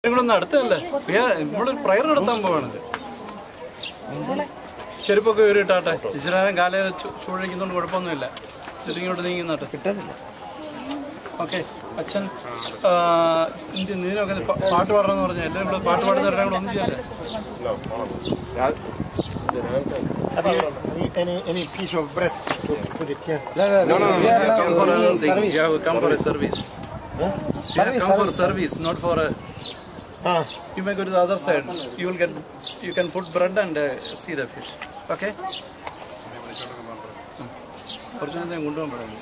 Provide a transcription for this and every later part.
നിങ്ങളൊന്ന് അടുത്തല്ലേ നമ്മള് പ്രയർ നടത്താൻ പോവാണത് ചെരുപ്പൊക്കെ കയറിയിട്ടാട്ടെ ഇച്ചിരി കാലേ ചൂഴലിക്കുന്നോണ്ട് കുഴപ്പമൊന്നുമില്ല എന്നിട്ട് ഇങ്ങോട്ട് നീങ്ങുന്നാട്ടെ കിട്ടുന്നില്ല ഓക്കെ അച്ഛൻ ആ, എന്ത് നീനൊക്കെ പ- പാട്ട് പാടണമെന്ന് പറഞ്ഞാൽ എല്ലാവരും ഇവിടെ പാട്ട് പാടുന്നവരുടെ കൂടെ ഒന്നും ചെയ്യല്ലേ Have you, have you any, any piece of bread to put it here? No, no, you have come for another thing. You have come for a service. Huh? You have come for service, not for a. Ah, You may go to the other side. You will get. You can put bread and uh, see the fish. Okay. കുറച്ച് നേരത്തെ കൊണ്ടുപോകാൻ പറയുന്നു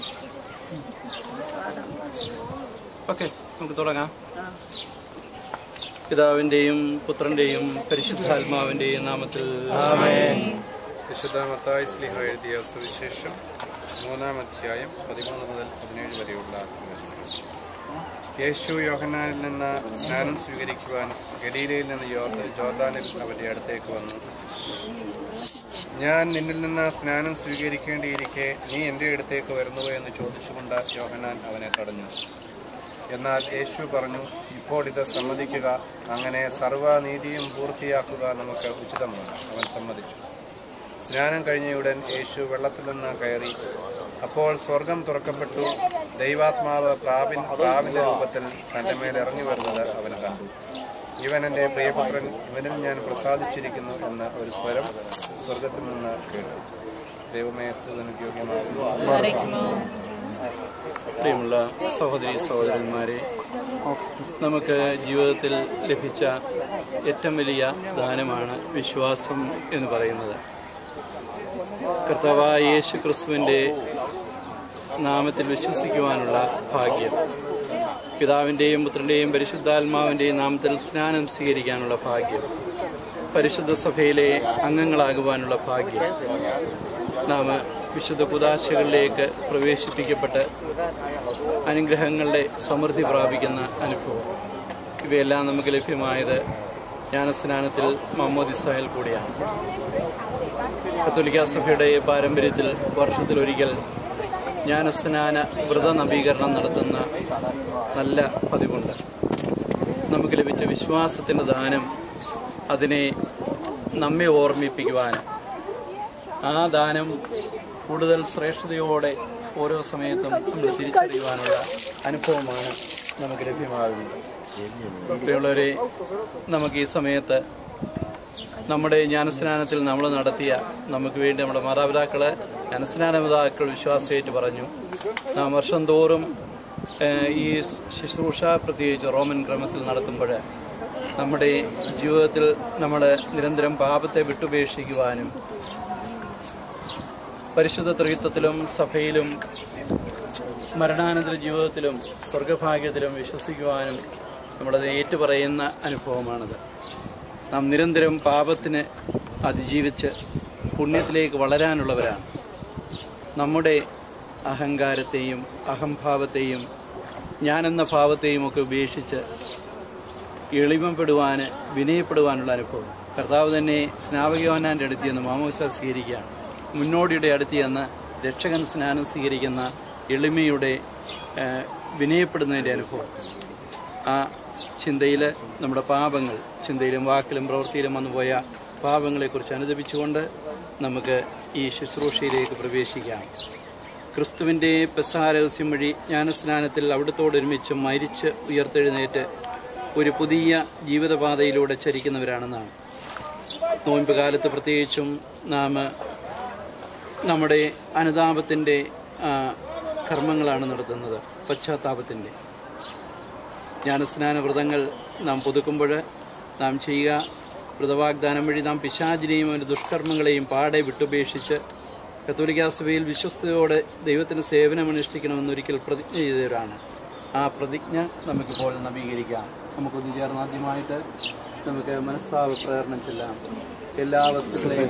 okay നമുക്ക് തുടങ്ങാം പിതാവിൻ്റെയും പുത്രൻ്റെയും പരിശുദ്ധാത്മാവിൻ്റെയും നാമത്തിൽ വിശുദ്ധ മത്തായി സ്ലിഹ എഴുതിയ സുവിശേഷം മൂന്നാം അധ്യായം പതിമൂന്ന് മുതൽ പതിനേഴ് വരെയുള്ള വചനങ്ങൾ. യേശു യോഹന്നാനിൽ നിന്ന് സ്നാനം സ്വീകരിക്കുവാൻ ഗലീലയിൽ നിന്ന് യോർദ ജോർദാനിൽ അവന്റെ അടുത്തേക്ക് വന്നു ഞാൻ നിന്നിൽ നിന്ന് സ്നാനം സ്വീകരിക്കേണ്ടിയിരിക്കെ നീ എൻ്റെ അടുത്തേക്ക് വരുന്നുവോ എന്ന് ചോദിച്ചുകൊണ്ട് യോഹന്നാൻ അവനെ തടഞ്ഞു എന്നാൽ യേശു പറഞ്ഞു ഇപ്പോൾ ഇത് സമ്മതിക്കുക അങ്ങനെ സർവ്വനീതിയും പൂർത്തിയാക്കുക നമുക്ക് ഉചിതമാണ് അവൻ സമ്മതിച്ചു സ്നാനം കഴിഞ്ഞയുടൻ യേശു വെള്ളത്തിൽ നിന്ന് കയറി അപ്പോൾ സ്വർഗം തുറക്കപ്പെട്ടു ദൈവാത്മാവ് പ്രാവിൻ പ്രാവിന്റെ രൂപത്തിൽ തന്റെ മേൽ ഇറങ്ങി വരുന്നത് അവന് കണ്ടു ഇവൻ എൻ്റെ പ്രിയപുത്രൻ ഇവനിൽ ഞാൻ പ്രസാദിച്ചിരിക്കുന്നു എന്ന് ഒരു സ്വരം സ്വർഗത്തിൽ നിന്ന് കേട്ടു ദൈവമേ സ്തുതിക്ക് യോഗ്യമാകുന്നു പ്രിയമുള്ള സഹോദരി സഹോദരന്മാരെ നമുക്ക് ജീവിതത്തിൽ ലഭിച്ച ഏറ്റവും വലിയ ദാനമാണ് വിശ്വാസം എന്ന് പറയുന്നത് കർത്താവായ യേശു ക്രിസ്തുവിൻ്റെ നാമത്തിൽ വിശ്വസിക്കുവാനുള്ള ഭാഗ്യം പിതാവിൻ്റെയും പുത്രൻ്റെയും പരിശുദ്ധാത്മാവിൻ്റെയും നാമത്തിൽ സ്നാനം സ്വീകരിക്കാനുള്ള ഭാഗ്യം പരിശുദ്ധ സഭയിലെ അംഗങ്ങളാകുവാനുള്ള ഭാഗ്യം നാം വിശുദ്ധ കുദാശകളിലേക്ക് പ്രവേശിപ്പിക്കപ്പെട്ട് അനുഗ്രഹങ്ങളുടെ സമൃദ്ധി പ്രാപിക്കുന്ന അനുഭവം ഇവയെല്ലാം നമുക്ക് ലഭ്യമായത് ജ്ഞാനസ്നാനത്തിൽ മമ്മോദിസായിൽ കൂടിയാണ് കത്തോലിക്ക സഭയുടെ പാരമ്പര്യത്തിൽ വർഷത്തിലൊരിക്കൽ ജ്ഞാനസ്നാന വ്രത നവീകരണം നടത്തുന്ന നല്ല പതിവുണ്ട് നമുക്ക് ലഭിച്ച വിശ്വാസത്തിൻ്റെ ദാനം അതിനെ നമ്മെ ഓർമ്മിപ്പിക്കുവാനും ആ ദാനം കൂടുതൽ ശ്രേഷ്ഠതയോടെ ഓരോ സമയത്തും നമ്മൾ തിരിച്ചറിയുവാനുള്ള അനുഭവമാണ് നമുക്ക് ലഭ്യമാകുന്നത് പ്രിയമുള്ളവരെ നമുക്ക് ഈ സമയത്ത് നമ്മുടെ ജ്ഞാനസ്നാനത്തിൽ നമ്മൾ നടത്തിയ നമുക്ക് വേണ്ടി നമ്മുടെ മാതാപിതാക്കള് ജ്ഞാനസ്നാന മാതാക്കൾ വിശ്വാസമായിട്ട് പറഞ്ഞു നാം വർഷം തോറും ഏഹ്, ഈ ശുശ്രൂഷ പ്രത്യേകിച്ച് റോമൻ ക്രമത്തിൽ നടത്തുമ്പോൾ നമ്മുടെ ജീവിതത്തിൽ നമ്മൾ നിരന്തരം പാപത്തെ വിട്ടുപേക്ഷിക്കുവാനും പരിശുദ്ധ ത്രിത്വത്തിലും സഭയിലും മരണാനന്തര ജീവിതത്തിലും സ്വർഗഭാഗ്യത്തിലും വിശ്വസിക്കുവാനും നമ്മളത് ഏറ്റുപറയുന്ന അനുഭവമാണത് നാം നിരന്തരം പാപത്തിന് അതിജീവിച്ച് പുണ്യത്തിലേക്ക് വളരാനുള്ളവരാണ് നമ്മുടെ അഹങ്കാരത്തെയും അഹംഭാവത്തെയും ഞാനെന്ന ഭാവത്തെയും ഒക്കെ ഉപേക്ഷിച്ച് എളിമപ്പെടുവാൻ വിനയപ്പെടുവാനുള്ള അനുഭവം കർത്താവ് തന്നെ സ്നാപകയോനാൻ്റെ അടുത്ത് ചെന്ന് മാമോസ സ്വീകരിക്കുകയാണ് മുന്നോടിയുടെ അടുത്ത് ചെന്ന് രക്ഷകൻ സ്നാനം സ്വീകരിക്കുന്ന എളിമയുടെ ആ, വിനയപ്പെടുന്നതിൻ്റെ അനുഭവം ആ ചിന്തയിൽ നമ്മുടെ പാപങ്ങൾ ചിന്തയിലും വാക്കിലും പ്രവൃത്തിയിലും വന്നുപോയ പാപങ്ങളെക്കുറിച്ച് അനുദപിച്ചുകൊണ്ട് നമുക്ക് ഈ ശുശ്രൂഷയിലേക്ക് പ്രവേശിക്കാം ക്രിസ്തുവിൻ്റെ പെസാരഹസ്യം വഴി ജ്ഞാനസ്നാനത്തിൽ അവിടുത്തോടൊരുമിച്ച് മരിച്ച് ഉയർത്തെഴുന്നേറ്റ് ഒരു പുതിയ ജീവിതപാതയിലൂടെ ചരിക്കുന്നവരാണെന്നാണ് നോയമ്പ് കാലത്ത് പ്രത്യേകിച്ചും നാം നമ്മുടെ അനുതാപത്തിൻ്റെ ആ, കർമ്മങ്ങളാണ് നടത്തുന്നത് പശ്ചാത്താപത്തിൻ്റെ ജ്ഞാനസ്നാന വ്രതങ്ങൾ നാം പുതുക്കുമ്പോൾ നാം ചെയ്യുക വ്രതവാഗ്ദാനം വഴി നാം പിശാചിനെയും അവൻ്റെ ദുഷ്കർമ്മങ്ങളെയും പാടെ വിട്ടുപേക്ഷിച്ച് കത്തോലിക്കാ സഭയിൽ വിശ്വസ്തയോടെ ദൈവത്തിന് സേവനമനുഷ്ഠിക്കണമെന്നൊരിക്കൽ പ്രതിജ്ഞ ചെയ്തവരാണ് ആ പ്രതിജ്ഞ നമുക്കിപ്പോൾ നവീകരിക്കാം നമുക്കൊന്ന് ചേർന്ന് ആദ്യമായിട്ട് നമുക്ക് മനസ്താവ പ്രേരണം ചെല്ലാം എല്ലാ വസ്തുക്കളെയും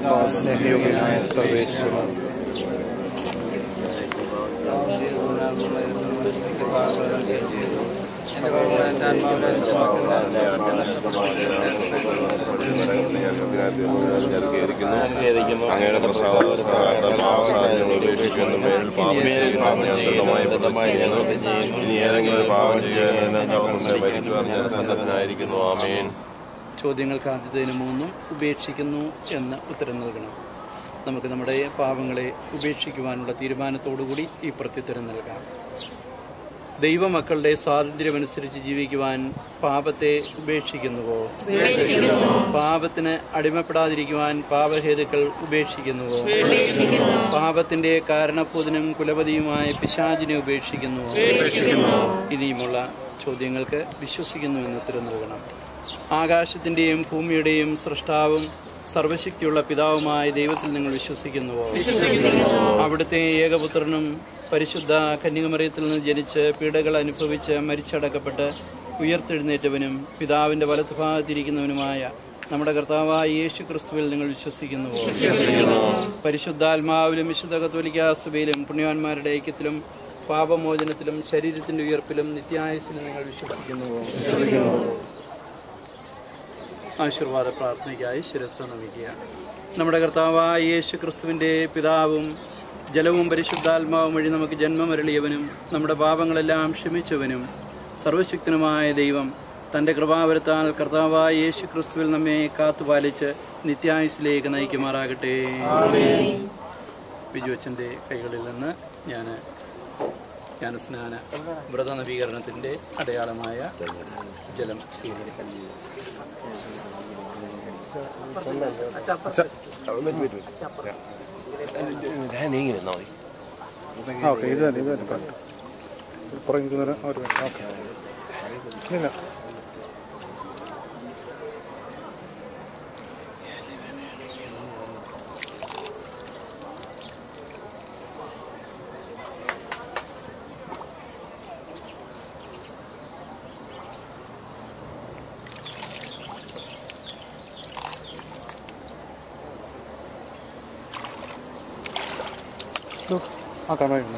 ഞാൻ അംഗീകരിക്കുന്നു അങ്ങയുടെ പ്രസാദം പാവസാധനങ്ങൾ ഉപേക്ഷിക്കുന്നു മേലിൽ പാപം ഞങ്ങൾക്ക് ചെയ്യുന്നു ഇനി ഏതെങ്കിലും ഒരു പാപം ചെയ്യാൻ ഭരിക്കുവാൻ ഞാൻ സന്നദ്ധനായിരിക്കുന്നു ആമേൻ ചോദ്യങ്ങൾക്ക് ആദ്യത്തേന് മൂന്നും ഉപേക്ഷിക്കുന്നു എന്ന് ഉത്തരം നൽകണം നമുക്ക് നമ്മുടെ പാപങ്ങളെ ഉപേക്ഷിക്കുവാനുള്ള തീരുമാനത്തോടുകൂടി ഈ പ്രത്യുത്തരം നൽകാം ദൈവമക്കളുടെ സ്വാതന്ത്ര്യമനുസരിച്ച് ജീവിക്കുവാൻ പാപത്തെ ഉപേക്ഷിക്കുന്നുവോ പാപത്തിന് അടിമപ്പെടാതിരിക്കുവാൻ പാപഹേതുക്കൾ ഉപേക്ഷിക്കുന്നുവോ പാപത്തിന്റെ കാരണപ്പൂതനും കുലപതിയുമായ പിശാചിനെ ഉപേക്ഷിക്കുന്നുവോ ഇനിയുമുള്ള ചോദ്യങ്ങൾക്ക് വിശ്വസിക്കുന്നു എന്ന് ഉത്തരം നൽകണം ആകാശത്തിന്റെയും ഭൂമിയുടെയും സൃഷ്ടാവും സർവശക്തിയുള്ള പിതാവുമായ ദൈവത്തിൽ നിങ്ങൾ വിശ്വസിക്കുന്നുവോ അവിടുത്തെ ഏകപുത്രനും പരിശുദ്ധ കന്യകമറിയത്തിൽ നിന്ന് ജനിച്ച് പീഡകൾ അനുഭവിച്ച് മരിച്ചടക്കപ്പെട്ട് ഉയർത്തെഴുന്നേറ്റവനും പിതാവിന്റെ വലത്തുഭാഗത്തിരിക്കുന്നവനുമായ നമ്മുടെ കർത്താവായ യേശു ക്രിസ്തുവിൽ നിങ്ങൾ വിശ്വസിക്കുന്നുവോ പരിശുദ്ധാത്മാവിലും വിശുദ്ധ കത്തോലിക്ക സഭയിലും പുണ്യവാന്മാരുടെ ഐക്യത്തിലും പാപമോചനത്തിലും ശരീരത്തിന്റെ ഉയർപ്പിലും നിത്യായുസിലും നിങ്ങൾ വിശ്വസിക്കുന്നുവോ ആശീർവാദ പ്രാർത്ഥനയ്ക്കായി ശിരസ് നമിക്കുക നമ്മുടെ കർത്താവായ യേശു ക്രിസ്തുവിൻ്റെ പിതാവും ജലവും പരിശുദ്ധാത്മാവും വഴി നമുക്ക് ജന്മമരളിയവനും നമ്മുടെ പാപങ്ങളെല്ലാം ക്ഷമിച്ചവനും സർവശക്തനുമായ ദൈവം തൻ്റെ കൃപാവരത്താൽ കർത്താവായ യേശു ക്രിസ്തുവിൽ നമ്മെ കാത്തുപാലിച്ച് നിത്യായുസിലേക്ക് നയിക്കുമാറാകട്ടെ ബിജുവച്ചൻ്റെ കൈകളിൽ നിന്ന് ഞാൻ ജ്ഞാനസ്നാന വ്രത നവീകരണത്തിൻ്റെ അടയാളമായ ജലം സ്വീകരിക്കുന്നു നീങ്ങി നിന്നാ മതി ആ ഓക്കെ ഇത് തന്നെ ഇത് തന്നെ പുറകിൽ ഒരു ഒരു ഓക്കെ ഇല്ല ആ കാണാനുണ്ട്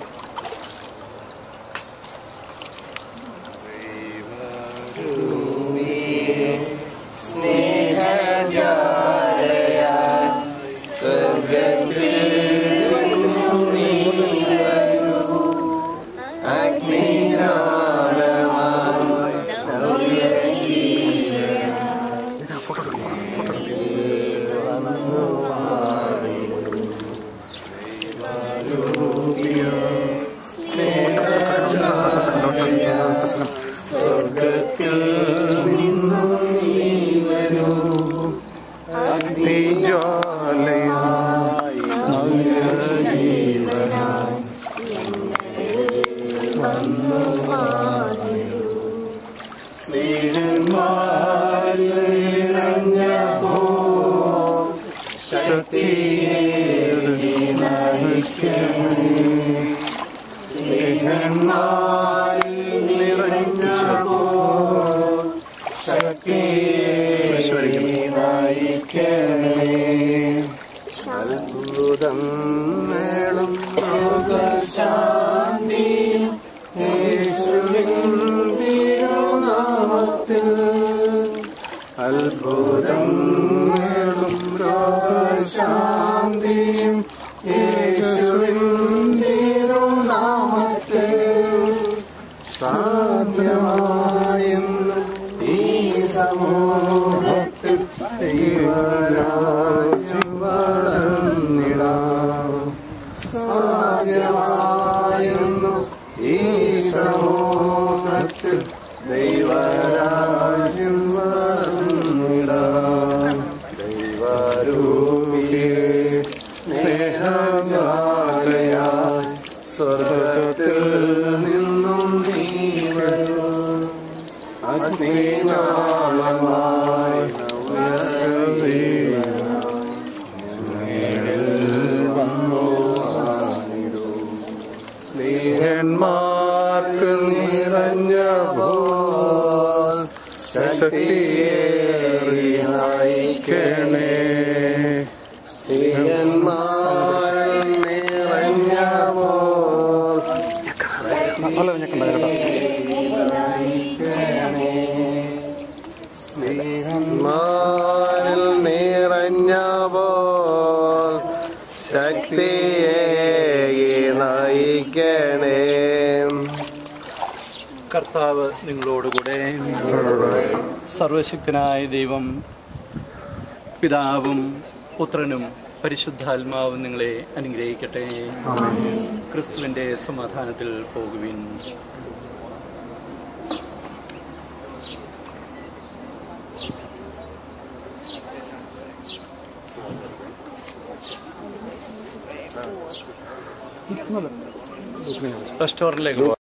അത്ഭുതം മേളും രോഗശാന്തി യേശുവിൻ തിരുനാമത്തിൽ അത്ഭുതം മേളും രോഗശാന്തിയും യേശുവിൻ തിരുനാമത്തിൽ സാധ്യമായെന്ന് ഈ സമൂഹത്തിൽ ദൈവരാജ്യം വളർന്നിടാം സാധ്യമായെന്നു ഈ സമൂഹത്തിൽ ദൈവരാജ്യം വളർന്നിടാം ദൈവരൂപിയെ സ്നേഹജാലയായി സ്വർഗത്തിൽ നിന്നും നീ വരൂ അഗ്നിനാളമായി സ്നേഹന്മാർക്ക് നിറഞ്ഞ പോൽ ശക്തിയേറി നയിക്കണേ സ്നേഹന്മാർ നിറഞ്ഞ പോൽ അല്ല ഞെക്കണ്ട കേട്ടോ സ്നേഹന്മാരിൽ കർത്താവ് നിങ്ങളോടുകൂടെ സർവശക്തനായ ദൈവം പിതാവും പുത്രനും പരിശുദ്ധാത്മാവും നിങ്ങളെ അനുഗ്രഹിക്കട്ടെ ക്രിസ്തുവിൻ്റെ സമാധാനത്തിൽ പോകുവിൻ റെസ്റ്റോറൻറ്റിലേക്ക് പോകാം